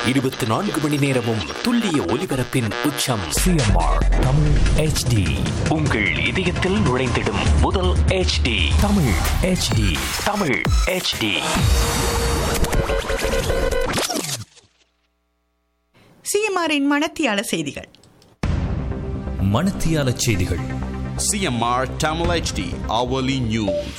இருபத்தி நான்கு மணி நேரமும் துல்லிய ஒலிபரப்பின் உச்சம் சிஎம்ஆர் தமிழ் HD உங்கள் இதயத்தில் நுழைந்திடும் முதல் HD Tamil HD Tamil HD சிஎம்ஆரின் மணத்தியால செய்திகள் மணத்தியால செய்திகள் CMR Tamil HD hourly news.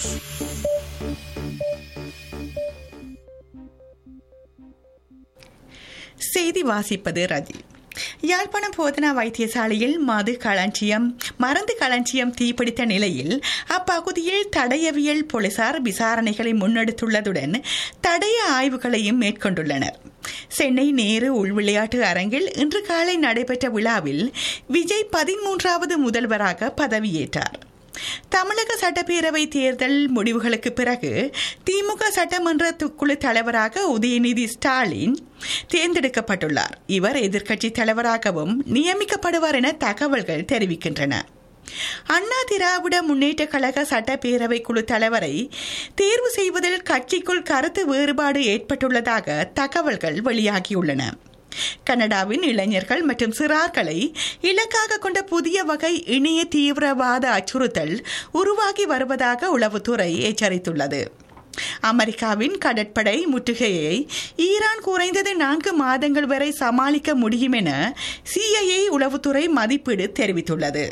செய்தி வாசிப்பது ரஜி யாழ்ப்பாணம் போதனா வைத்தியசாலையில் மது களஞ்சியம் மருந்து களஞ்சியம் தீப்பிடித்த நிலையில் அப்பகுதியில் தடயவியல் போலீசார் விசாரணைகளை முன்னெடுத்துள்ளதுடன் தடய ஆய்வுகளையும் மேற்கொண்டுள்ளனர் சென்னை நேரு உள்விளையாட்டு அரங்கில் இன்று காலை நடைபெற்ற விழாவில் விஜய் பதிமூன்றாவது முதல்வராக பதவியேற்றார் தமிழக சட்டப்பேரவை தேர்தல் முடிவுகளுக்கு பிறகு திமுக சட்டமன்ற து- குழு தலைவராக உதயநிதி ஸ்டாலின் தேர்ந்தெடுக்கப்பட்டுள்ளார் இவர் எதிர்க்கட்சி தலைவராகவும் நியமிக்கப்படுவார் என தகவல்கள் தெரிவிக்கின்றன அண்ணா திராவிட முன்னேற்ற கழக சட்டப்பேரவை குழு தலைவரை தேர்வு செய்வதில் கட்சிக்குள் கருத்து வேறுபாடு ஏற்பட்டுள்ளதாக தகவல்கள் வெளியாகியுள்ளன கனடாவின் இளைஞர்கள் மற்றும் சிறார்களை இலக்காக கொண்ட புதிய வகை இணைய தீவிரவாத அச்சுறுத்தல் உருவாகி வருவதாக உளவுத்துறை எச்சரித்துள்ளது அமெரிக்காவின் கடற்படை முற்றுகையை ஈரான் குறைந்தது நான்கு மாதங்கள் வரை சமாளிக்க முடியும் என சிஐஏ உளவுத்துறை மதிப்பீடு தெரிவித்துள்ளது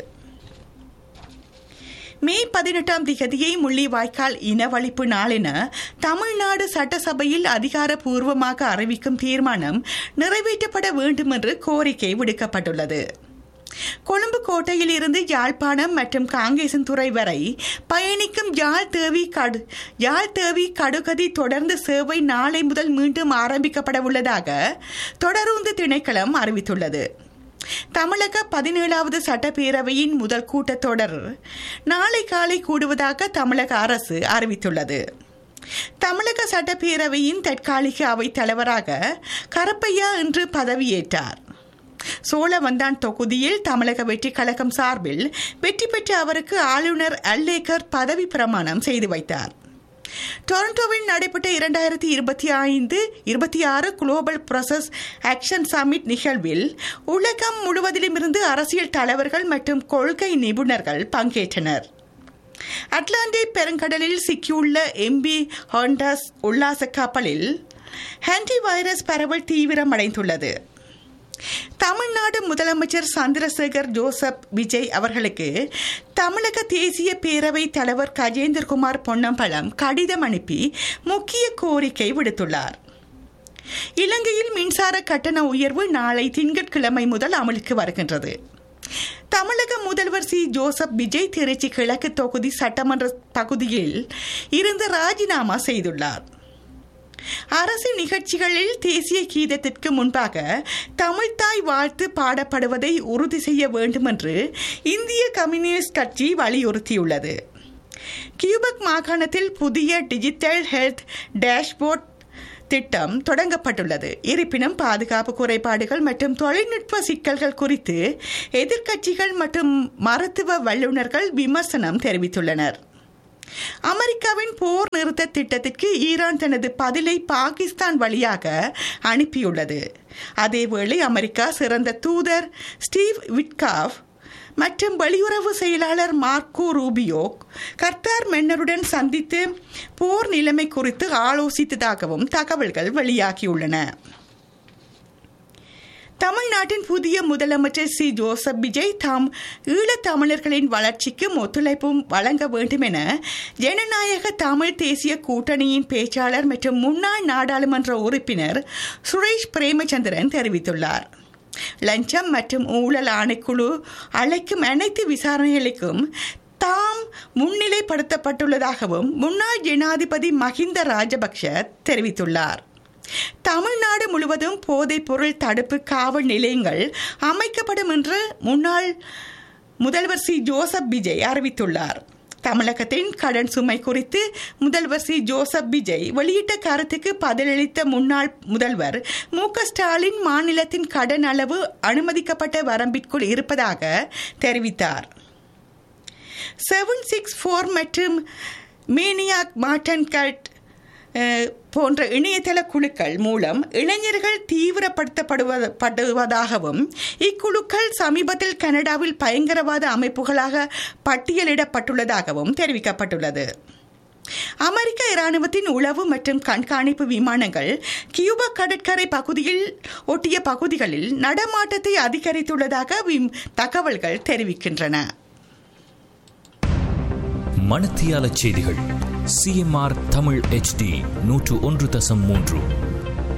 மே பதினெட்டாம் திகதியை முள்ளிவாய்க்கால் இனவழிப்பு நாள் என தமிழ்நாடு சட்டசபையில் அதிகாரப்பூர்வமாக அறிவிக்கும் தீர்மானம் நிறைவேற்றப்பட வேண்டும் என்று கோரிக்கை விடுக்கப்பட்டுள்ளது கொழும்பு கோட்டையில் இருந்து யாழ்ப்பாணம் மற்றும் காங்கேசன்துறை வரை பயணிக்கும் யாழ் தேவி கடு யாழ் தேவி கடுகதி தொடர்ந்து சேவை நாளை முதல் மீண்டும் ஆரம்பிக்கப்பட உள்ளதாக தொடருந்து திணைக்களம் அறிவித்துள்ளது தமிழக பதினேழாவது சட்டப்பேரவையின் முதல் கூட்டத்தொடர் நாளை காலை கூடுவதாக தமிழக அரசு அறிவித்துள்ளது தமிழக சட்டப்பேரவையின் தற்காலிக அவைத் தலைவராக கருப்பையா இன்று பதவியேற்றார் சோழவந்தான் தொகுதியில் தமிழக வெற்றி கழகம் சார்பில் வெற்றி பெற்ற அவருக்கு ஆளுநர் அல்லேக்கர் பதவி பிரமாணம் செய்து வைத்தார் டொரண்டோவில் நடைபெற்ற இரண்டாயிரத்தி இருபத்தி ஐந்து இருபத்தி ஆறு குளோபல் ப்ரொசஸ் ஆக்ஷன் சமிட் நிகழ்வில் உலகம் முழுவதிலுமிருந்து அரசியல் தலைவர்கள் மற்றும் கொள்கை நிபுணர்கள் பங்கேற்றனர் அட்லாண்டிக் பெருங்கடலில் சிக்கியுள்ள எம்பி ஹாண்டாஸ் உல்லாச கப்பலில் ஹான்டி வைரஸ் பரவல் தீவிரமடைந்துள்ளது தமிழ்நாடு முதலமைச்சர் சந்திரசேகர் ஜோசப் விஜய் அவர்களுக்கு தமிழக தேசிய பேரவை தலைவர் கஜேந்திரகுமார் பொன்னம்பலம் கடிதம் அனுப்பி முக்கிய கோரிக்கை விடுத்துள்ளார் இலங்கையில் மின்சார கட்டண உயர்வு நாளை திங்கட்கிழமை முதல் அமலுக்கு வருகின்றது தமிழக முதல்வர் சி ஜோசப் விஜய் திருச்சி கிழக்கு தொகுதி சட்டமன்ற பகுதியில் இருந்து ராஜினாமா செய்துள்ளார் அரசு நிகழ்ச்சிகளில் தேசிய கீதத்திற்கு முன்பாக தமிழ்தாய் வாழ்த்து பாடப்படுவதை உறுதி செய்ய வேண்டும் என்று இந்திய கம்யூனிஸ்ட் கட்சி வலியுறுத்தியுள்ளது கியூபக் மாகாணத்தில் புதிய டிஜிட்டல் ஹெல்த் டேஷ்போர்ட் திட்டம் தொடங்கப்பட்டுள்ளது இருப்பினும் பாதுகாப்பு குறைபாடுகள் மற்றும் தொழில்நுட்ப சிக்கல்கள் குறித்து எதிர்க்கட்சிகள் மற்றும் மருத்துவ வல்லுநர்கள் விமர்சனம் தெரிவித்துள்ளனர் அமெரிக்காவின் போர் நிறுத்த திட்டத்திற்கு ஈரான் தனது பதிலை பாகிஸ்தான் வழியாக அனுப்பியுள்ளது அதேவேளை அமெரிக்கா சிறந்த தூதர் ஸ்டீவ் விட்காவ் மற்றும் வெளியுறவு செயலாளர் மார்க்கோ ரூபியோ கர்த்தார் மென்னருடன் சந்தித்து போர் நிலைமை குறித்து ஆலோசித்ததாகவும் தகவல்கள் வெளியாகியுள்ளன தமிழ்நாட்டின் புதிய முதலமைச்சர் சி ஜோசப் விஜய் தாம் ஈழத்தமிழர்களின் வளர்ச்சிக்கும் ஒத்துழைப்பும் வழங்க வேண்டும் என ஜனநாயக தமிழ் தேசிய கூட்டணியின் பேச்சாளர் மற்றும் முன்னாள் நாடாளுமன்ற உறுப்பினர் சுரேஷ் பிரேமச்சந்திரன் தெரிவித்துள்ளார் லஞ்சம் மற்றும் ஊழல் ஆணைக்குழு அழைக்கும் அனைத்து விசாரணைகளுக்கும் தாம் முன்னிலைப்படுத்தப்பட்டுள்ளதாகவும் முன்னாள் ஜனாதிபதி மஹிந்த ராஜபக்ஷ தெரிவித்துள்ளார் தமிழ்நாடு முழுவதும் போதைப் பொருள் தடுப்பு காவல் நிலையங்கள் அமைக்கப்படும் என்று முன்னாள் முதல்வர் சி ஜோசப் விஜய் அறிவித்துள்ளார் தமிழகத்தின் கடன் சுமை குறித்து முதல்வர் சி ஜோசப் விஜய் வெளியிட்ட கருத்துக்கு பதிலளித்த முன்னாள் முதல்வர் மு க ஸ்டாலின் மாநிலத்தின் கடன் அளவு அனுமதிக்கப்பட்ட வரம்பிற்குள் இருப்பதாக தெரிவித்தார் செவன் சிக்ஸ் ஃபோர் மற்றும் மேனியாக் மார்டன் கட் அஹ், போன்ற இணையதள குழுக்கள் மூலம் இளைஞர்கள் தீவிரப்படுத்தப்படுவத- படுவதாகவும் இக்குழுக்கள் சமீபத்தில் கனடாவில் பயங்கரவாத அமைப்புகளாக பட்டியலிடப்பட்டுள்ளதாகவும் தெரிவிக்கப்பட்டுள்ளது அமெரிக்க இராணுவத்தின் உளவு மற்றும் கண்காணிப்பு விமானங்கள் கியூபா கடற்கரை பகுதியில் ஒட்டிய பகுதிகளில் நடமாட்டத்தை அதிகரித்துள்ளதாக விம்- தகவல்கள் தெரிவிக்கின்றன மணத்தியால செய்திகள் சிஎம்ஆர் தமிழ் HD நூற்று ஒன்று தசம் மூன்று